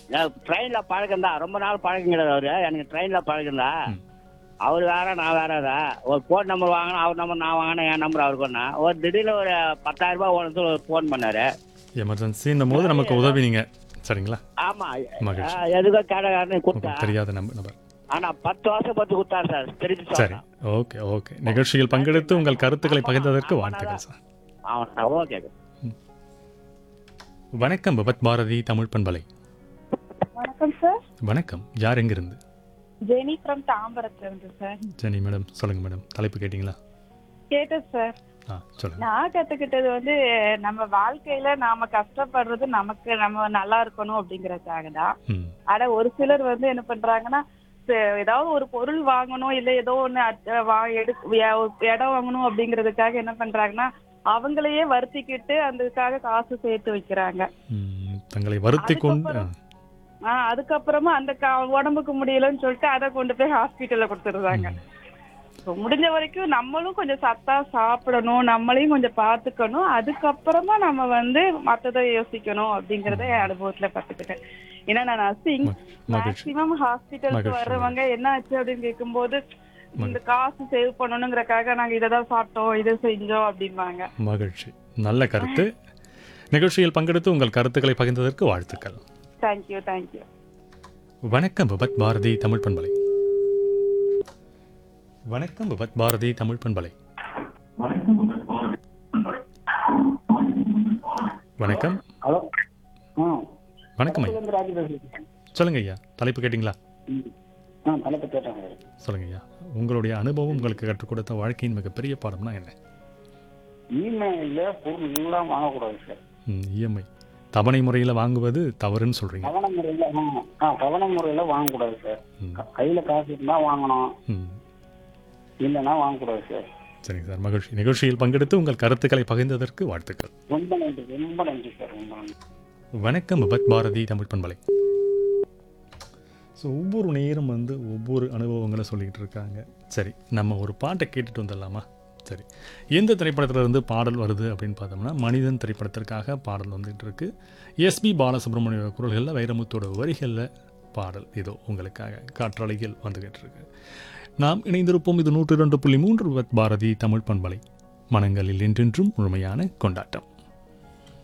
ட்ரெயினில் பழக்கம் தான் ரொம்ப நாள் பழக்கம் கிடையாது அவரு எனக்கு ட்ரெயினில் பழக்கம் தான் ம். அவர் வேற நான் வேற தான் ஒரு ஃபோன் நம்பர் வாங்கினா அவர் நம்பர் நான் வாங்கினேன் என் நம்பர் அவருக்கு ஒன்றா ஒரு திடீர்னு ஒரு பத்தாயிரம் ரூபாய் ஒன்று ஒரு ஃபோன் பண்ணாரு எமர்ஜென்சின்னும் போது நமக்கு உதவினீங்க சரிங்களா ஆமா மகிழ்ச்சி. ஆ, எதுக்கோ கேடகாரன்னு உங்களுக்கு கொடுத்தேன் தெரியாத நம்ப நபர் ஆனா பத்து வருஷம் பத்து கொடுத்தாரு சார் திருப்பி சரி சொல்றேன் ஓகே ஓகே நிகழ்ச்சியில் பங்கெடுத்து உங்கள் கருத்துக்களை பகிர்ந்ததற்கு வாழ்த்துக்கள் சார் அவன் ஓகே வணக்கம் பபத் பாரதி தமிழ் பண்பலை வணக்கம் சார் வணக்கம் யார் எங்கிருந்து ஜெனி ஃப்ரம் தாம்பரத்துல இருந்து சார் ஜெனி மேடம் சொல்லுங்க மேடம் தலைப்பு கேட்டிங்களா கேட்டேன் சார் ஆ சொல்லுங்க நான் கத்துக்கிட்டது வந்து நம்ம வாழ்க்கையில நாம கஷ்டப்படுறது நமக்கு நம்ம நல்லா இருக்கணும் அப்படிங்கறதுக்காக தான் ம் ஆனா ஒரு சிலர் வந்து என்ன பண்றாங்கன்னா ச- ஏதாவது ஒரு பொருள் வாங்கணும் இல்ல ஏதோ ஒண்ணு அட்- வா- எடு- ய- இடம் வாங்கணும் அப்படிங்கறதுக்காக என்ன பண்றாங்கன்னா அவங்களையே வருத்திக்கிட்டு அதுக்காக காசு சேர்த்து வைக்கிறாங்க ம், தங்களை வருத்தி கொண்டு ஆ, ஆஹ் அதுக்கப்புறமா அந்த கா- உடம்புக்கு முடியலன்னு சொல்லிட்டு அதை கொண்டு போய் ஹாஸ்பிட்டல்ல கொடுத்துருந்தாங்க ம். So, முடிஞ்ச வரைக்கும் நம்மளும் கொஞ்சம் சத்தா சாப்பிடணும் நம்மளையும் கொஞ்சம் பாத்துக்கணும் அதுக்கப்புறமா நம்ம வந்து மத்ததை யோசிக்கணும் அப்படிங்கறத என் அனுபவத்துல கத்துக்கிட்டேன் ஏன்னா நான் நர்சிங் ம- மகிழ்ச்சி மேக்சிமம் ஹாஸ்பிட்டலுக்கு மகிழ்ச்சி. வர்றவங்க என்ன ஆச்சு அப்படின்னு கேட்கும்போது இந்த காசு சேவ் பண்ணணுங்கிறக்காக நாங்க இததான் சாப்பிட்டோம் இதை செஞ்சோம் அப்படிம்பாங்க மகிழ்ச்சி நல்ல கருத்து நிகழ்ச்சியில் பங்கெடுத்து உங்கள் கருத்துக்களை பகிர்ந்ததற்கு வாழ்த்துக்கள் தேங்க்யூ தேங்க்யூ வணக்கம் பபத் பாரதி தமிழ் பண்பலை வணக்கம் பபத் பாரதி தமிழ் பண்பலை வணக்கம் ஹலோ ஆ வணக்கம் ஐயா ராஜி பேசுறேன் சொல்லுங்க ஐயா தலைப்பு கேட்டிங்களா ஆ தலைப்பு கேட்டாங்க சொல்லுங்க ஐயா உங்களுடைய அனுபவம் உங்களுக்கு கற்றுக் கொடுத்த வாழ்க்கையின் மிகப்பெரிய பாடம்னா என்ன இமெயில பொருள் எல்லாம் வாங்கக்கூடாது சார் இஎம்ஐ தவணை முறையில் வாங்குவது தவறுன்னு சொல்றீங்க கவன முறையில ஆ, ஆ கவன முறையில வாங்கக்கூடாது சார் ம், க- கையில காசு இருந்தா வாங்கணும் ம். இல்லைன்னா வாங்கக்கூடாது சார் சரிங்க சார் மகிழ்ச்சி நிகழ்ச்சியில் பங்கெடுத்து உங்கள் கருத்துக்களை பகிர்ந்ததற்கு வாழ்த்துக்கள் ரொம்ப நன்றி ரொம்ப நன்றி சார் ரொம்ப நன்றி வணக்கம் பபத் பாரதி தமிழ் பண்பலை ஸோ ஒவ்வொரு நேரம் வந்து ஒவ்வொரு அனுபவங்களை சொல்லிக்கிட்டு இருக்காங்க சரி நம்ம ஒரு பாட்டை கேட்டுட்டு வந்துடலாமா சரி எந்த திரைப்படத்துல இருந்து பாடல் வருது அப்படின்னு பார்த்தோம்னா மனிதன் திரைப்படத்திற்காக பாடல் வந்துகிட்டு இருக்கு எஸ்பி பாலசுப்ரமணிய குரல்களில் வைரமுத்தோட வரிகளில் பாடல் இதோ உங்களுக்காக காற்றலையில் வந்துகிட்டு இருக்கு நாம் இணைந்திருப்போம் இது நூற்றி இரண்டு புள்ளி மூன்று பாரதி தமிழ் பண்பலை மனங்களில் என்றென்றும் முழுமையான கொண்டாட்டம்